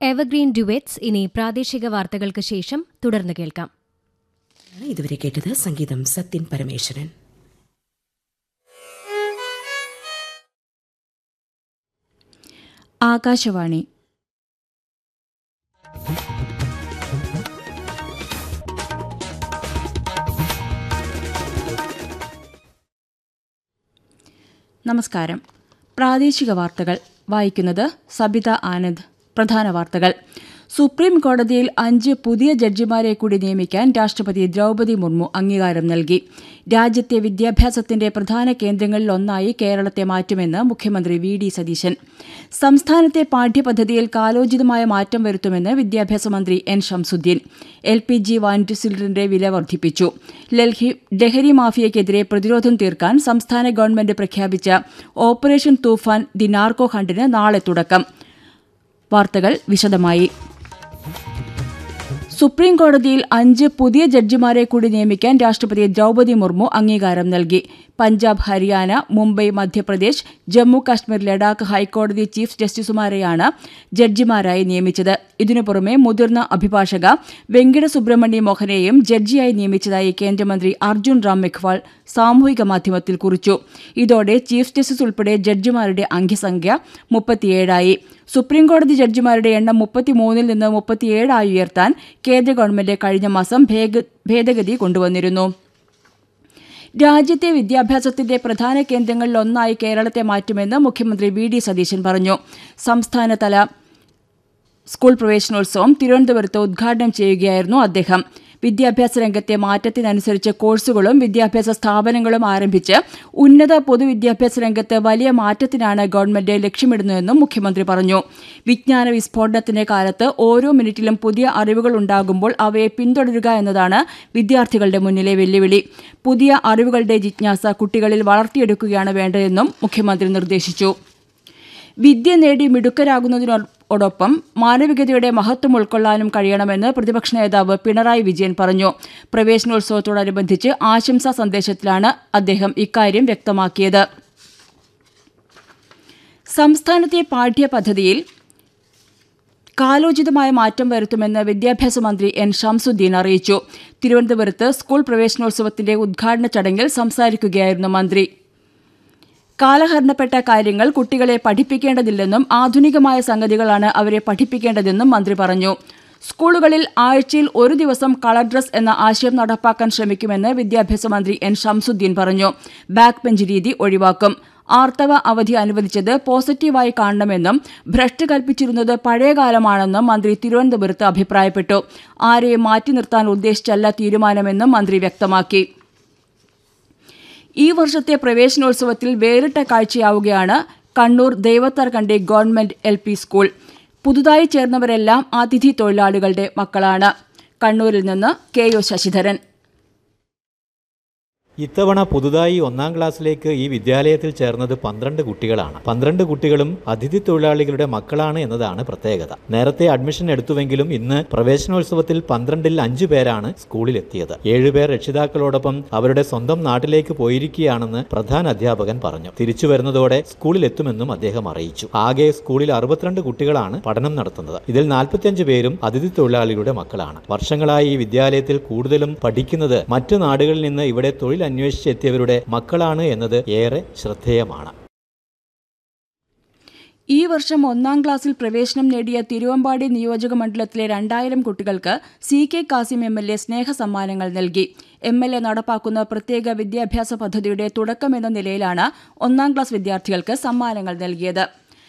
evergreen ഡുവെറ്റ്സ് ഇനി പ്രാദേശിക വാർത്തകൾക്ക് ശേഷം തുടർന്ന് കേൾക്കാം ഇതുവരെ കേട്ടത് സംഗീതം സത്യൻ പരമേശ്വരൻ ആകാശവാണി നമസ്കാരം പ്രാദേശിക വാർത്തകൾ വായിക്കുന്നത് സബിത ആനന്ദ് പ്രധാന വാർത്തകൾ സുപ്രീം കോടതിയിൽ അഞ്ച് പുതിയ ജഡ്ജിമാരെ കൂടി നിയമിക്കാൻ രാഷ്ട്രപതി ദ്രൗപദി മുർമു അംഗീകാരം നൽകി രാജ്യത്തെ വിദ്യാഭ്യാസത്തിന്റെ പ്രധാന കേന്ദ്രങ്ങളിലൊന്നായി കേരളത്തെ മാറ്റുമെന്ന് മുഖ്യമന്ത്രി വി ഡി സതീശൻ സംസ്ഥാനത്തെ പാഠ്യപദ്ധതിയിൽ കാലോചിതമായ മാറ്റം വരുത്തുമെന്ന് വിദ്യാഭ്യാസ മന്ത്രി N Shamsuddin L P G വാനിറ്റി സിലിണ്ടറിന്റെ വില വർദ്ധിപ്പിച്ചു ലഹരി ലഹരി മാഫിയയ്ക്കെതിരെ പ്രതിരോധം തീർക്കാൻ സംസ്ഥാന ഗവൺമെന്റ് പ്രഖ്യാപിച്ച ഓപ്പറേഷൻ തൂഫാൻ ദി നാർക്കോ ഹണ്ടിന് നാളെ തുടക്കം വാർത്തകൾ വിശദമായി സുപ്രീം കോടതിയിൽ അഞ്ച് പുതിയ ജഡ്ജിമാരെ കൂടി നിയമിക്കാൻ രാഷ്ട്രപതി ദ്രൗപദി മുർമു അംഗീകാരം നൽകി പഞ്ചാബ് ഹരിയാന മുംബൈ മധ്യപ്രദേശ് ജമ്മു കാശ്മീർ ലഡാക്ക് ഹൈക്കോടതി ചീഫ് ജസ്റ്റിസുമാരെയാണ് ജഡ്ജിമാരായി നിയമിച്ചത് ഇതിനു പുറമെ മുതിർന്ന അഭിഭാഷക വെങ്കിട സുബ്രഹ്മണ്യ മോഹനെയും ജഡ്ജിയായി നിയമിച്ചതായി കേന്ദ്രമന്ത്രി അർജുൻ റാം മെഖ്വാൾ സാമൂഹിക മാധ്യമത്തിൽ കുറിച്ചു ഇതോടെ ചീഫ് ജസ്റ്റിസ് ഉൾപ്പെടെ ജഡ്ജിമാരുടെ അംഗസംഖ്യ മുപ്പത്തിയേഴായി സുപ്രീംകോടതി ജഡ്ജിമാരുടെ എണ്ണം മുപ്പത്തിമൂന്നിൽ നിന്ന് മുപ്പത്തിയേഴായി ഉയർത്താൻ കേന്ദ്ര ഗവൺമെന്റ് കഴിഞ്ഞ മാസം ഭേദഗതി കൊണ്ടുവന്നിരുന്നു രാജ്യത്തെ വിദ്യാഭ്യാസത്തിന്റെ പ്രധാന കേന്ദ്രങ്ങളിലൊന്നായി കേരളത്തെ മാറ്റുമെന്ന് മുഖ്യമന്ത്രി വി ഡി സതീശൻ പറഞ്ഞു സംസ്ഥാനതല സ്കൂൾ പ്രവേശനോത്സവം തിരുവനന്തപുരത്ത് ഉദ്ഘാടനം ചെയ്യുകയായിരുന്നു അദ്ദേഹം വിദ്യാഭ്യാസ രംഗത്തെ മാറ്റത്തിനനുസരിച്ച് കോഴ്സുകളും വിദ്യാഭ്യാസ സ്ഥാപനങ്ങളും ആരംഭിച്ച് ഉന്നത പൊതുവിദ്യാഭ്യാസ രംഗത്ത് വലിയ മാറ്റത്തിനാണ് ഗവൺമെന്റ് ലക്ഷ്യമിടുന്നതെന്നും മുഖ്യമന്ത്രി പറഞ്ഞു വിജ്ഞാന വിസ്ഫോടനത്തിന്റെ കാലത്ത് ഓരോ മിനിറ്റിലും പുതിയ അറിവുകൾ ഉണ്ടാകുമ്പോൾ അവയെ പിന്തുടരുക എന്നതാണ് വിദ്യാർത്ഥികളുടെ മുന്നിലെ വെല്ലുവിളി പുതിയ അറിവുകളുടെ ജിജ്ഞാസ കുട്ടികളിൽ വളർത്തിയെടുക്കുകയാണ് വേണ്ടതെന്നും മുഖ്യമന്ത്രി നിർദ്ദേശിച്ചു വിദ്യ നേടി മിടുക്കരാകുന്നതിനോടൊപ്പം മാനവികതയുടെ മഹത്വം ഉൾക്കൊള്ളാനും കഴിയണമെന്ന് പ്രതിപക്ഷ നേതാവ് പിണറായി വിജയൻ പറഞ്ഞു പ്രവേശനോത്സവത്തോടനുബന്ധിച്ച് ആശംസാ സന്ദേശത്തിലാണ് അദ്ദേഹം ഇക്കാര്യം വ്യക്തമാക്കിയത് സംസ്ഥാനത്തെ പാഠ്യപദ്ധതിയിൽ കാലോചിതമായ മാറ്റം വരുത്തുമെന്ന് വിദ്യാഭ്യാസ മന്ത്രി എൻ ഷംസുദ്ദീൻ അറിയിച്ചു തിരുവനന്തപുരത്ത് സ്കൂൾ പ്രവേശനോത്സവത്തിന്റെ ഉദ്ഘാടന ചടങ്ങിൽ സംസാരിക്കുകയായിരുന്നു മന്ത്രി കാലഹരണപ്പെട്ട കാര്യങ്ങൾ കുട്ടികളെ പഠിപ്പിക്കേണ്ടതില്ലെന്നും ആധുനികമായ സംഗതികളാണ് അവരെ പഠിപ്പിക്കേണ്ടതെന്നും മന്ത്രി പറഞ്ഞു സ്കൂളുകളിൽ ആഴ്ചയിൽ ഒരു ദിവസം കളർ ഡ്രസ് എന്ന ആശയം നടപ്പാക്കാൻ ശ്രമിക്കുമെന്ന് വിദ്യാഭ്യാസ മന്ത്രി എൻ ഷംസുദ്ദീൻ പറഞ്ഞു ബാക്ക് ബെഞ്ച് രീതി ഒഴിവാക്കും ആർത്തവ അവധി അനുവദിച്ചത് പോസിറ്റീവായി കാണണമെന്നും ഭ്രഷ്ട് കൽപ്പിച്ചിരുന്നത് പഴയകാലമാണെന്നും മന്ത്രി തിരുവനന്തപുരത്ത് അഭിപ്രായപ്പെട്ടു ആരെയും മാറ്റി നിർത്താൻ ഉദ്ദേശിച്ചല്ല തീരുമാനമെന്നും മന്ത്രി വ്യക്തമാക്കി ഈ വർഷത്തെ പ്രവേശനോത്സവത്തിൽ വേറിട്ട കാഴ്ചയാവുകയാണ് Kannur Daivathar Kandi government L P school പുതുതായി ചേർന്നവരെല്ലാം അതിഥി തൊഴിലാളികളുടെ മക്കളാണ് കണ്ണൂരിൽ നിന്ന് കെ ഒ ശശിധരൻ ഇത്തവണ പുതുതായി ഒന്നാം ക്ലാസ്സിലേക്ക് ഈ വിദ്യാലയത്തിൽ ചേർന്നത് പന്ത്രണ്ട് കുട്ടികളാണ് പന്ത്രണ്ട് കുട്ടികളും അതിഥി തൊഴിലാളികളുടെ മക്കളാണ് എന്നതാണ് പ്രത്യേകത നേരത്തെ അഡ്മിഷൻ എടുത്തുവെങ്കിലും ഇന്ന് പ്രവേശനോത്സവത്തിൽ പന്ത്രണ്ടിൽ അഞ്ചു പേരാണ് സ്കൂളിൽ എത്തിയത് ഏഴുപേർ രക്ഷിതാക്കളോടൊപ്പം അവരുടെ സ്വന്തം നാട്ടിലേക്ക് പോയിരിക്കുകയാണെന്ന് പ്രധാന അധ്യാപകൻ പറഞ്ഞു തിരിച്ചു വരുന്നതോടെ സ്കൂളിൽ എത്തുമെന്നും അദ്ദേഹം അറിയിച്ചു ആകെ സ്കൂളിൽ അറുപത്തിരണ്ട് കുട്ടികളാണ് പഠനം നടത്തുന്നത് ഇതിൽ നാൽപ്പത്തിയഞ്ച് പേരും അതിഥി തൊഴിലാളികളുടെ മക്കളാണ് വർഷങ്ങളായി ഈ വിദ്യാലയത്തിൽ കൂടുതലും പഠിക്കുന്നത് മറ്റു നാടുകളിൽ നിന്ന് ഇവിടെ തൊഴിൽ അന്വേഷിച്ചെത്തിയവരുടെ മക്കളാണ് എന്നത് ഏറെ ശ്രദ്ധേയമാണ് ഈ വർഷം ഒന്നാം ക്ലാസ്സിൽ പ്രവേശനം നേടിയ തിരുവമ്പാടി നിയോജക മണ്ഡലത്തിലെ രണ്ടായിരം കുട്ടികൾക്ക് C K Kasim M L A സ്നേഹ സമ്മാനങ്ങൾ നൽകി എം എൽ എ നടപ്പാക്കുന്ന പ്രത്യേക വിദ്യാഭ്യാസ പദ്ധതിയുടെ തുടക്കമെന്ന നിലയിലാണ് ഒന്നാം ക്ലാസ് വിദ്യാർത്ഥികൾക്ക് സമ്മാനങ്ങൾ നൽകിയത്